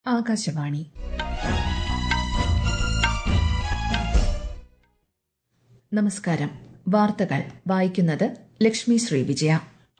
ആകാശവാണി നമസ്കാരം വാർത്തകൾ വായിക്കുന്നത് ലക്ഷ്മി ശ്രീ വിജയ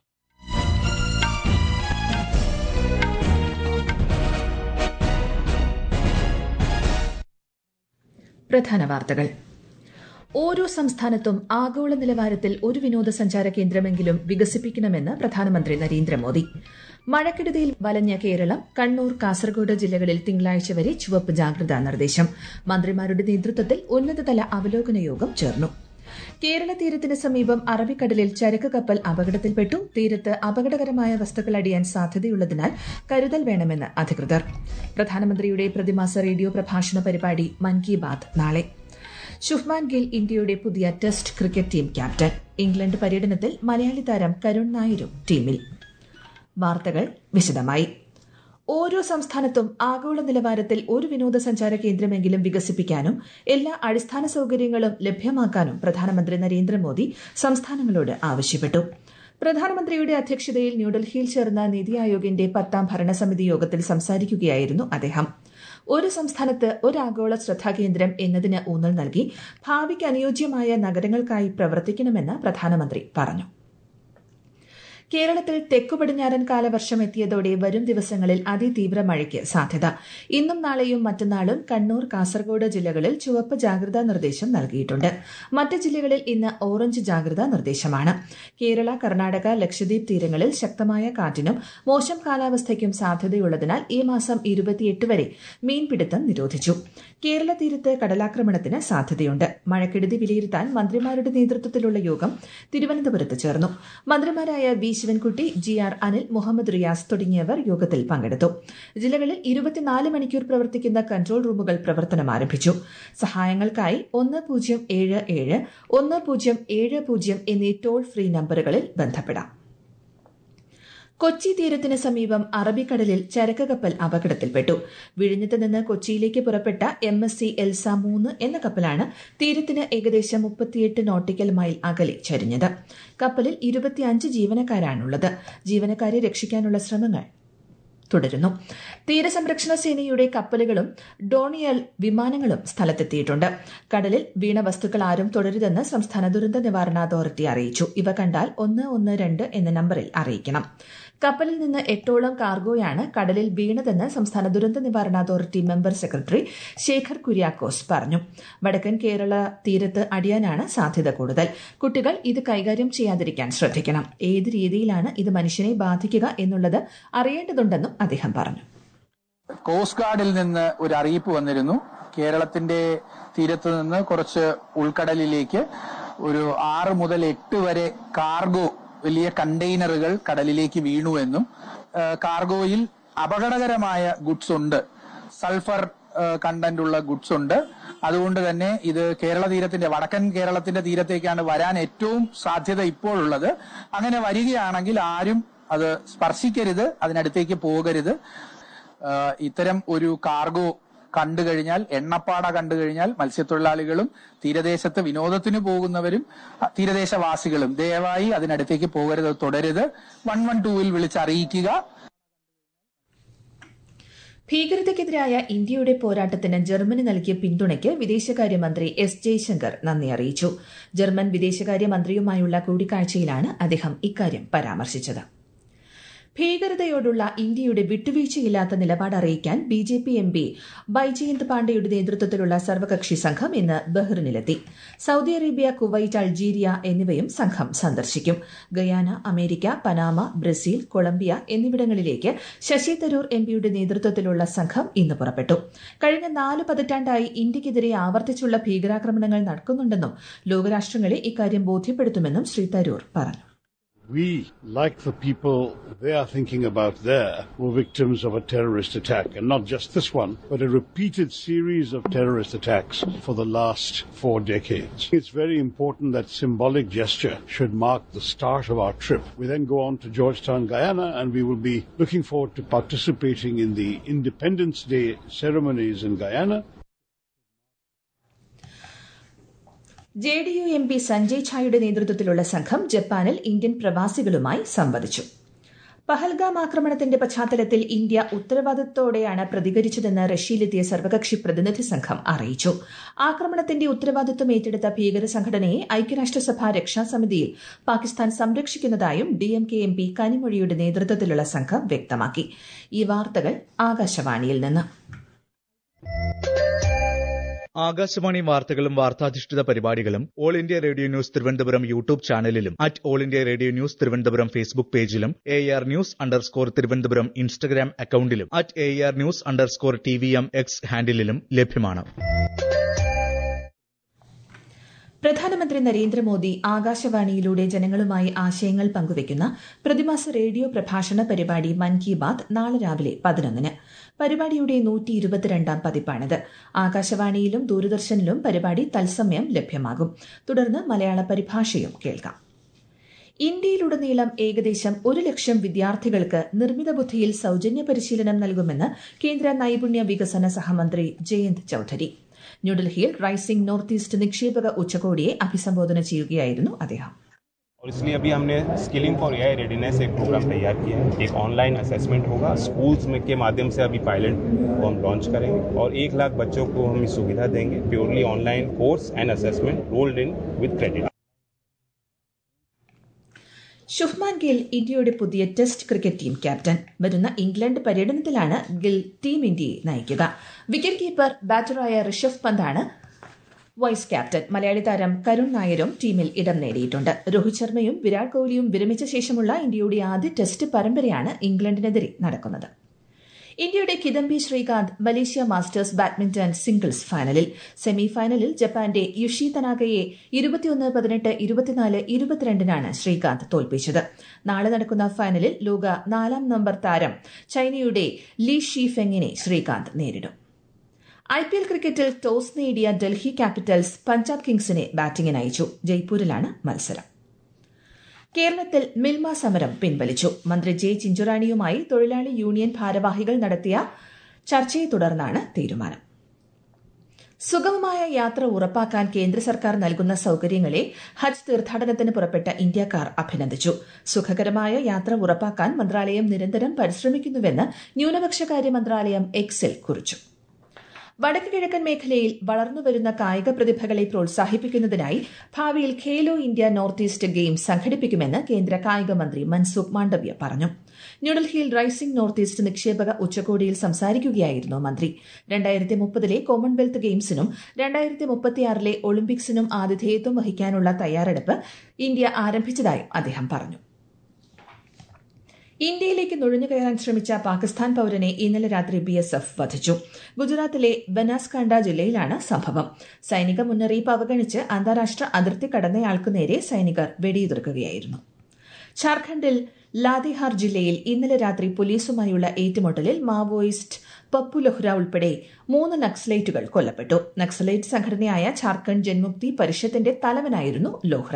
പ്രധാന വാർത്തകൾ ഓരോ സംസ്ഥാനത്തും ആഗോള നിലവാരത്തിൽ ഒരു വിനോദസഞ്ചാര കേന്ദ്രമെങ്കിലും വികസിപ്പിക്കണമെന്ന് പ്രധാനമന്ത്രി നരേന്ദ്രമോദി മഴക്കെടുതിയിൽ വലഞ്ഞ കേരളം കണ്ണൂർ കാസർഗോഡ് ജില്ലകളിൽ തിങ്കളാഴ്ച വരെ ചുവപ്പ് ജാഗ്രതാ നിർദ്ദേശം മന്ത്രിമാരുടെ നേതൃത്വത്തിൽ ഉന്നതതല അവലോകന യോഗം ചേർന്നു കേരള തീരത്തിന് സമീപം അറബിക്കടലിൽ ചരക്ക് കപ്പൽ അപകടത്തിൽപ്പെട്ടു തീരത്ത് അപകടകരമായ വസ്തുക്കൾ അടിയാൻ സാധ്യതയുള്ളതിനാൽ കരുതൽ വേണമെന്ന് അധികൃതർ പ്രധാനമന്ത്രിയുടെ പ്രതിമാസ റേഡിയോ പ്രഭാഷണ പരിപാടി മൻ കി ബാത് നാളെ ശുഭ്മാൻ ഗിൽ ഇന്ത്യയുടെ പുതിയ test cricket team captain England പര്യടനത്തിൽ മലയാളി താരം കരുൺ നായരും ടീമിൽ വാർത്തകൾ വിശദമായി ഓരോ സംസ്ഥാനത്തും ആഗോള നിലവാരത്തിൽ ഒരു വിനോദസഞ്ചാര കേന്ദ്രമെങ്കിലും വികസിപ്പിക്കാനും എല്ലാ അടിസ്ഥാന സൌകര്യങ്ങളും ലഭ്യമാക്കാനും പ്രധാനമന്ത്രി നരേന്ദ്രമോദി സംസ്ഥാനങ്ങളോട് ആവശ്യപ്പെട്ടു പ്രധാനമന്ത്രിയുടെ അധ്യക്ഷതയിൽ ന്യൂഡൽഹിയിൽ ചേർന്ന നീതി ആയോഗിന്റെ പത്താം ഭരണസമിതി യോഗത്തിൽ സംസാരിക്കുകയായിരുന്നു അദ്ദേഹം ഒരു സംസ്ഥാനത്ത് ഒരു ആഗോള ശ്രദ്ധാകേന്ദ്രം എന്നതിന് ഊന്നൽ നൽകി ഭാവിക്ക് അനുയോജ്യമായ നഗരങ്ങൾക്കായി പ്രവർത്തിക്കണമെന്ന് പ്രധാനമന്ത്രി പറഞ്ഞു കേരളത്തിൽ തെക്കു പടിഞ്ഞാറൻ കാലവർഷം എത്തിയതോടെ വരും ദിവസങ്ങളിൽ അതിതീവ്ര മഴയ്ക്ക് സാധ്യത ഇന്നും നാളെയും മറ്റന്നാളും കണ്ണൂർ കാസർഗോഡ് ജില്ലകളിൽ ചുവപ്പ് ജാഗ്രതാ നിർദ്ദേശം നൽകിയിട്ടുണ്ട് മറ്റ് ജില്ലകളിൽ ഇന്ന് ഓറഞ്ച് ജാഗ്രതാ നിർദ്ദേശമാണ് കേരള കർണാടക ലക്ഷദ്വീപ് തീരങ്ങളിൽ ശക്തമായ കാറ്റിനും മോശം കാലാവസ്ഥയ്ക്കും സാധ്യതയുള്ളതിനാൽ ഈ മാസം ഇരുപത്തിയെട്ട് വരെ മീൻപിടുത്തം നിരോധിച്ചു കേരള തീരത്ത് കടലാക്രമണത്തിന് സാധ്യതയുണ്ട് മഴക്കെടുതി വിലയിരുത്താൻ മന്ത്രിമാരുടെ നേതൃത്വത്തിലുള്ള യോഗം തിരുവനന്തപുരത്ത് ചേർന്നു മന്ത്രിമാരായ V Sivankutty G R Anil Muhammad Riyas തുടങ്ങിയവർ യോഗത്തിൽ പങ്കെടുത്തു ജില്ലകളിൽ ഇരുപത്തിനാല് മണിക്കൂർ പ്രവർത്തിക്കുന്ന കൺട്രോൾ റൂമുകൾ പ്രവർത്തനം ആരംഭിച്ചു സഹായങ്ങൾക്കായി ഒന്ന് പൂജ്യം ഏഴ് ഏഴ് ഒന്ന് പൂജ്യം ഏഴ് പൂജ്യം എന്നീ ടോൾ ഫ്രീ നമ്പറുകളിൽ ബന്ധപ്പെടാം കൊച്ചി തീരത്തിന് സമീപം അറബിക്കടലിൽ ചരക്ക് കപ്പൽ അപകടത്തിൽപ്പെട്ടു വിഴിഞ്ഞത്ത് നിന്ന് കൊച്ചിയിലേക്ക് പുറപ്പെട്ട എം എസ് സി എൽസ മൂന്ന് എന്ന കപ്പലാണ് തീരത്തിന് ഏകദേശം മുപ്പത്തിയെട്ട് നോട്ടിക്കൽ മൈൽ അകലെ ചരിഞ്ഞത് കപ്പലിൽ ഇരുപത്തിയഞ്ച് ജീവനക്കാരാണുള്ളത് ജീവനക്കാരെ രക്ഷിക്കാനുള്ള ശ്രമങ്ങൾ തുടരുന്നു തീരസംരക്ഷണ സേനയുടെ കപ്പലുകളും ഡോണിയൽ വിമാനങ്ങളും സ്ഥലത്തെത്തിയിട്ടുണ്ട് കടലിൽ വീണ വസ്തുക്കൾ ആരും തുടരുതെന്ന് സംസ്ഥാന ദുരന്ത നിവാരണ അതോറിറ്റി അറിയിച്ചു ഇവ കണ്ടാൽ ഒന്ന് ഒന്ന് രണ്ട് എന്ന നമ്പറിൽ അറിയിക്കണം കപ്പലിൽ നിന്ന് എട്ടോളം കാർഗോയാണ് കടലിൽ വീണതെന്ന് സംസ്ഥാന ദുരന്ത നിവാരണ authority member secretary Sekhar Kuriakose പറഞ്ഞു വടക്കൻ കേരള തീരത്ത് അടിയാനാണ് സാധ്യത കൂടുതൽ കുട്ടികൾ ഇത് കൈകാര്യം ചെയ്യാതിരിക്കാൻ ശ്രദ്ധിക്കണം ഏത് രീതിയിലാണ് ഇത് മനുഷ്യനെ ബാധിക്കുക എന്നുള്ളത് അറിയേണ്ടതുണ്ടെന്നും അദ്ദേഹം പറഞ്ഞു കോസ്റ്റ് ഗാർഡിൽ നിന്ന് ഒരു അറിയിപ്പ് വന്നിരുന്നു കേരളത്തിന്റെ തീരത്ത് നിന്ന് കുറച്ച് ഉൾക്കടലിലേക്ക് ഒരു ആറ് മുതൽ എട്ട് വരെ കാർഗോ വലിയ കണ്ടെയ്നറുകൾ കടലിലേക്ക് വീണു എന്നും കാർഗോയിൽ അപകടകരമായ ഗുഡ്സ് ഉണ്ട് സൾഫർ കണ്ടന്റ് ഉള്ള ഗുഡ്സ് ഉണ്ട് അതുകൊണ്ട് തന്നെ ഇത് കേരള തീരത്തിന്റെ വടക്കൻ കേരളത്തിന്റെ തീരത്തേക്കാണ് വരാൻ ഏറ്റവും സാധ്യത ഇപ്പോഴുള്ളത് അങ്ങനെ വരികയാണെങ്കിൽ ആരും അത് സ്പർശിക്കരുത് അതിനടുത്തേക്ക് പോകരുത് ഇത്തരം ഒരു കാർഗോ കണ്ടു കഴിഞ്ഞാൽ എണ്ണപ്പാട കണ്ടു കഴിഞ്ഞാൽ മത്സ്യത്തൊഴിലാളികളും തീരദേശത്ത് വിനോദത്തിന് പോകുന്നവരും തീരദേശവാസികളും ദയവായി അതിനടുത്തേക്ക് പോകരുത് തുടരുത് വൺ വൺ ടൂവിൽ വിളിച്ചറിയിക്കുക ഭീകരതയ്ക്കെതിരായ ഇന്ത്യയുടെ പോരാട്ടത്തിന് ജർമ്മനി നൽകിയ പിന്തുണയ്ക്ക് വിദേശകാര്യമന്ത്രി എസ് ജയശങ്കർ നന്ദി അറിയിച്ചു ജർമ്മൻ വിദേശകാര്യമന്ത്രിയുമായുള്ള കൂടിക്കാഴ്ചയിലാണ് അദ്ദേഹം ഇക്കാര്യം പരാമർശിച്ചത് ഭീകരതയോടുള്ള ഇന്ത്യയുടെ വിട്ടുവീഴ്ചയില്ലാത്ത നിലപാട് അറിയിക്കാൻ B J P M P Baijayant പാണ്ഡെയുടെ നേതൃത്വത്തിലുള്ള സർവകക്ഷി സംഘം ഇന്ന് ബഹ്റിനിലെത്തി സൌദി അറേബ്യ കുവൈറ്റ് അൾജീരിയ എന്നിവയും സംഘം സന്ദർശിക്കും Guyana America Panama Brazil Colombia എന്നിവിടങ്ങളിലേക്ക് ശശി തരൂർ എം പിയുടെ നേതൃത്വത്തിലുള്ള സംഘം ഇന്ന് പുറപ്പെട്ടു കഴിഞ്ഞ നാല് പതിറ്റാണ്ടായി ഇന്ത്യക്കെതിരെ ആവർത്തിച്ചുള്ള ഭീകരാക്രമണങ്ങൾ നടക്കുന്നുണ്ടെന്നും ലോകരാഷ്ട്രങ്ങളെ ഇക്കാര്യം ബോധ്യപ്പെടുത്തുമെന്നും ശ്രീ തരൂർ പറഞ്ഞു We, like the people they are thinking about there, were victims of a terrorist attack, and not just this one, but a repeated series of terrorist attacks for the last four decades. It's very important that symbolic gesture should mark the start of our trip. We then go on to Georgetown, Guyana, and we will be looking forward to participating in the Independence Day ceremonies in Guyana. J D U M P Sanjay ഝായുടെ നേതൃത്വത്തിലുള്ള സംഘം ജപ്പാനിൽ Indian പ്രവാസികളുമായി സംവദിച്ചു പഹൽഗാം ആക്രമണത്തിന്റെ പശ്ചാത്തലത്തിൽ India ഉത്തരവാദിത്തോടെയാണ് പ്രതികരിച്ചതെന്ന് റഷ്യയിലെത്തിയ സർവകക്ഷി പ്രതിനിധി സംഘം അറിയിച്ചു ആക്രമണത്തിന്റെ ഉത്തരവാദിത്വം ഏറ്റെടുത്ത ഭീകര സംഘടനയെ ഐക്യരാഷ്ട്രസഭ രക്ഷാസമിതിയിൽ പാകിസ്ഥാൻ സംരക്ഷിക്കുന്നതായും ഡിഎംകെ എം പി കനിമൊഴിയുടെ നേതൃത്വത്തിലുള്ള സംഘം വ്യക്തമാക്കി ഈ വാർത്തകൾ ആകാശവാണിയിൽ നിന്ന് ആകാശവാണി വാർത്തകളും വാർത്താധിഷ്ഠിത പരിപാടികളും all India radio news Thiruvananthapuram YouTube ചാനലിലും at all India radio news Thiruvananthapuram Facebook പേജിലും A R news underscore Thiruvananthapuram Instagram അക്കൌണ്ടിലും at A R news underscore T V M X ഹാൻഡിലും ലഭ്യമാണ് പ്രധാനമന്ത്രി നരേന്ദ്രമോദി ആകാശവാണിയിലൂടെ ജനങ്ങളുമായി ആശയങ്ങൾ പങ്കുവയ്ക്കുന്ന പ്രതിമാസ റേഡിയോ പ്രഭാഷണ പരിപാടി മൻ കി ബാത് നാളെ രാവിലെ പതിനൊന്നിന് പരിപാടിയുടെ നൂറ്റി ഇരുപത്തിരണ്ടാം പതിപ്പാണിത് ആകാശവാണിയിലും ദൂരദർശനിലും പരിപാടി തത്സമയം ലഭ്യമാകും തുടർന്ന് മലയാള പരിഭാഷയും കേൾക്കാം ഇന്ത്യയിലുടനീളം ഏകദേശം ഒരു ലക്ഷം വിദ്യാർത്ഥികൾക്ക് നിർമ്മിത ബുദ്ധിയിൽ സൌജന്യ പരിശീലനം നൽകുമെന്ന് കേന്ദ്ര നൈപുണ്യ വികസന സഹമന്ത്രി ജയന്ത് ചൌധരി ന്യൂഡൽഹിയിൽ റൈസിംഗ് നോർത്ത് ഈസ്റ്റ് നിക്ഷേപക ഉച്ചകോടിയെ അഭിസംബോധന ചെയ്യുകയായിരുന്നു അദ്ദേഹം और इसलिए अभी हमने स्किलिंग फॉर एआई रेडीनेस एक प्रोग्राम तैयार किया है एक ऑनलाइन असेसमेंट होगा स्कूल्स में के माध्यम से अभी पायलट को हम लॉन्च करेंगे और एक लाख बच्चों को हम सुविधा देंगे purely online course and assessment rolled in with credit Shubman Gill ഇന്ത്യയുടെ പുതിയ ടെസ്റ്റ് ക്രിക്കറ്റ് ടീം ക്യാപ്റ്റൻ വരുന്ന ഇംഗ്ലണ്ട് പര്യടനത്തിലാണ് ഗിൽ ടീം ഇന്ത്യയെ നയിക്കുക വിക്കറ്റ് കീപ്പർ ബാറ്ററായ ഋഷഭ് പന്താണ് വൈസ് ക്യാപ്റ്റൻ മലയാളി താരം കരുൺ നായരും ടീമിൽ ഇടം നേടിയിട്ടുണ്ട് രോഹിത് ശർമ്മയും വിരാട് കോഹ്ലിയും വിരമിച്ച ശേഷമുള്ള ഇന്ത്യയുടെ ആദ്യ ടെസ്റ്റ് പരമ്പരയാണ് ഇംഗ്ലണ്ടിനെതിരെ നടക്കുന്നത് ഇന്ത്യയുടെ Kidambi Srikanth Malaysia masters badminton singles ഫൈനലിൽ സെമി ഫൈനലിൽ ജപ്പാന്റെ യുഷി തനാകയെ ഇരുപത്തിയൊന്ന് പതിനെട്ട് ഇരുപത്തിനാല് ഇരുപത്തിരണ്ടിനാണ് ശ്രീകാന്ത് തോൽപ്പിച്ചത് നാളെ നടക്കുന്ന ഫൈനലിൽ ലോക നാലാം നമ്പർ താരം ചൈനയുടെ ലീ ഷി ഫെങ്ങിനെ ശ്രീകാന്ത് നേരിടും ഐ പി എൽ ക്രിക്കറ്റിൽ ടോസ് നേടിയ ഡൽഹി ക്യാപിറ്റൽസ് പഞ്ചാബ് കിങ്സിനെ ബാറ്റിംഗിന് അയച്ചു ജയ്പൂരിലാണ് മത്സരം കേരളത്തിൽ മിൽമ സമരം പിൻവലിച്ചു മന്ത്രി ജെ ചിഞ്ചുറാണിയുമായി തൊഴിലാളി യൂണിയൻ ഭാരവാഹികൾ നടത്തിയ ചർച്ചയെ തുടർന്നാണ് തീരുമാനം സുഗമമായ യാത്ര ഉറപ്പാക്കാൻ കേന്ദ്ര സർക്കാർ നൽകുന്ന സൌകര്യങ്ങളെ ഹജ്ജ് തീർത്ഥാടനത്തിന് പുറപ്പെട്ട ഇന്ത്യക്കാർ അഭിനന്ദിച്ചു സുഖകരമായ യാത്ര ഉറപ്പാക്കാൻ മന്ത്രാലയം നിരന്തരം പരിശ്രമിക്കുന്നുവെന്ന് ന്യൂനപക്ഷകാര്യ മന്ത്രാലയം എക്സിൽ കുറിച്ചു വടക്ക് കിഴക്കൻ മേഖലയിൽ വളർന്നുവരുന്ന കായിക പ്രതിഭകളെ പ്രോത്സാഹിപ്പിക്കുന്നതിനായി ഭാവിയിൽ Khelo India North East Games സംഘടിപ്പിക്കുമെന്ന് കേന്ദ്ര കായിക മന്ത്രി മൻസുഖ് മാണ്ഡവ്യ പറഞ്ഞു ന്യൂഡൽഹിയിൽ റൈസിംഗ് നോർത്ത് ഈസ്റ്റ് നിക്ഷേപക ഉച്ചകോടിയിൽ സംസാരിക്കുകയായിരുന്നു മന്ത്രി രണ്ടായിരത്തി മുപ്പതിലെ കോമൺവെൽത്ത് ഗെയിംസിനും രണ്ടായിരത്തി മുപ്പത്തിയാറിലെ ഒളിമ്പിക്സിനും ആതിഥേയത്വം വഹിക്കാനുള്ള തയ്യാറെടുപ്പ് ഇന്ത്യ ആരംഭിച്ചതായും അദ്ദേഹം പറഞ്ഞു ഇന്ത്യയിലേക്ക് നുഴഞ്ഞുകയറാൻ ശ്രമിച്ച പാകിസ്ഥാൻ പൌരനെ ഇന്നലെ രാത്രി ബി എസ് എഫ് വധിച്ചു ഗുജറാത്തിലെ ബനാസ്കാണ്ട ജില്ലയിലാണ് സംഭവം സൈനിക മുന്നറിയിപ്പ് അവഗണിച്ച് അന്താരാഷ്ട്ര അതിർത്തി കടന്നയാൾക്കു നേരെ സൈനികർ വെടിയുതിർക്കുകയായിരുന്നു ഝാർഖണ്ഡിൽ ലാതിഹാർ ജില്ലയിൽ ഇന്നലെ രാത്രി പോലീസുമായുള്ള ഏറ്റുമുട്ടലിൽ മാവോയിസ്റ്റ് പപ്പു ലൊഹ്ര ഉൾപ്പെടെ മൂന്ന് നക്സലൈറ്റുകൾ കൊല്ലപ്പെട്ടു നക്സലൈറ്റ് സംഘടനയായ ഝാർഖണ്ഡ് ജൻമുക്തി പരിഷത്തിന്റെ തലവനായിരുന്നു ലോഹ്ര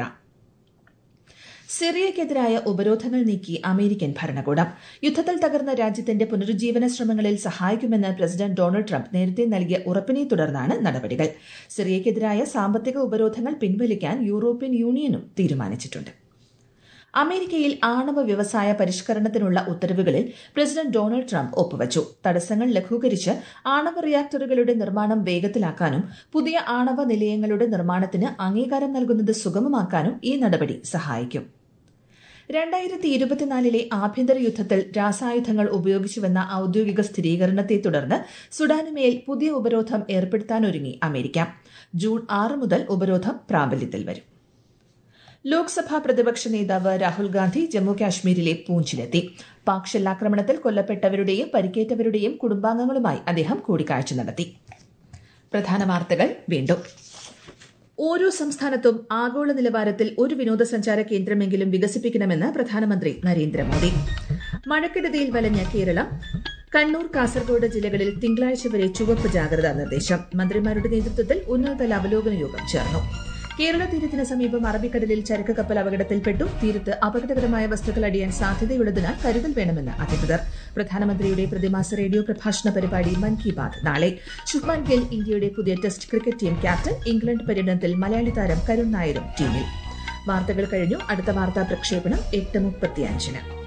സിറിയയ്ക്കെതിരായ ഉപരോധങ്ങൾ നീക്കി അമേരിക്കൻ ഭരണകൂടം യുദ്ധത്തിൽ തകർന്ന രാജ്യത്തിന്റെ പുനരുജ്ജീവന ശ്രമങ്ങളിൽ സഹായിക്കുമെന്ന് പ്രസിഡന്റ് ഡൊണാൾഡ് ട്രംപ് നേരത്തെ നൽകിയ ഉറപ്പിനെ തുടർന്നാണ് നടപടികൾ സിറിയയ്ക്കെതിരായ സാമ്പത്തിക ഉപരോധങ്ങൾ പിൻവലിക്കാൻ യൂറോപ്യൻ യൂണിയനും തീരുമാനിച്ചിട്ടുണ്ട് അമേരിക്കയിൽ ആണവ വ്യവസായ പരിഷ്കരണത്തിനുള്ള ഉത്തരവുകളിൽ പ്രസിഡന്റ് ഡൊണാൾഡ് ട്രംപ് ഒപ്പുവച്ചു തടസ്സങ്ങൾ ലഘൂകരിച്ച് ആണവ റിയാക്ടറുകളുടെ നിർമ്മാണം വേഗത്തിലാക്കാനും പുതിയ ആണവ നിലയങ്ങളുടെ നിർമ്മാണത്തിന് അംഗീകാരം നൽകുന്നത് സുഗമമാക്കാനും ഈ നടപടി സഹായിക്കും രണ്ടായിരത്തി ഇരുപത്തിനാലിലെ ആഭ്യന്തര യുദ്ധത്തിൽ രാസായുധങ്ങൾ ഉപയോഗിച്ചുവെന്ന ഔദ്യോഗിക സ്ഥിരീകരണത്തെ തുടർന്ന് സുഡാനുമേൽ പുതിയ ഉപരോധം ഏർപ്പെടുത്താനൊരുങ്ങി അമേരിക്ക ജൂൺ ആറ് മുതൽ ഉപരോധം പ്രാബല്യത്തിൽ വരും ലോക്സഭാ പ്രതിപക്ഷ നേതാവ് രാഹുൽ ഗാന്ധി ജമ്മു കാശ്മീരിലെ പൂഞ്ചിലെത്തി പാക് ഷെല്ലാക്രമണത്തിൽ കൊല്ലപ്പെട്ടവരുടെയും പരിക്കേറ്റവരുടെയും കുടുംബാംഗങ്ങളുമായി അദ്ദേഹം കൂടിക്കാഴ്ച നടത്തി പ്രധാന വാർത്തകൾ വീണ്ടും ഓരോ സംസ്ഥാനത്തും ആഗോള നിലവാരത്തിൽ ഒരു വിനോദസഞ്ചാര കേന്ദ്രമെങ്കിലും വികസിപ്പിക്കണമെന്ന് പ്രധാനമന്ത്രി നരേന്ദ്രമോദി മഴക്കെടുതിയിൽ വലഞ്ഞ കേരളം കണ്ണൂർ കാസർഗോഡ് ജില്ലകളിൽ തിങ്കളാഴ്ച വരെ ചുവപ്പ് ജാഗ്രതാ നിർദ്ദേശം മന്ത്രിമാരുടെ നേതൃത്വത്തിൽ ഉന്നതതല അവലോകന യോഗം ചേർന്നു കേരള തീരത്തിന് സമീപം അറബിക്കടലിൽ ചരക്ക് കപ്പൽ അപകടത്തിൽപ്പെട്ടു തീരത്ത് അപകടകരമായ വസ്തുക്കൾ അടിയാൻ സാധ്യതയുള്ളതിനാൽ കരുതൽ വേണമെന്ന് അധികൃതർ പ്രധാനമന്ത്രിയുടെ പ്രതിമാസ റേഡിയോ പ്രഭാഷണ പരിപാടി മൻ കി ബാത് നാളെ ശുഭ്മാൻ ഗിൽ ഇന്ത്യയുടെ പുതിയ test cricket team captain England പര്യടനത്തിൽ മലയാളി താരം കരുൺ നായരും ടീമിൽ വാർത്തകൾ കഴിഞ്ഞു അടുത്ത വാർത്താ പ്രക്ഷേപണം എട്ട് മുപ്പത്തിയഞ്ചിന്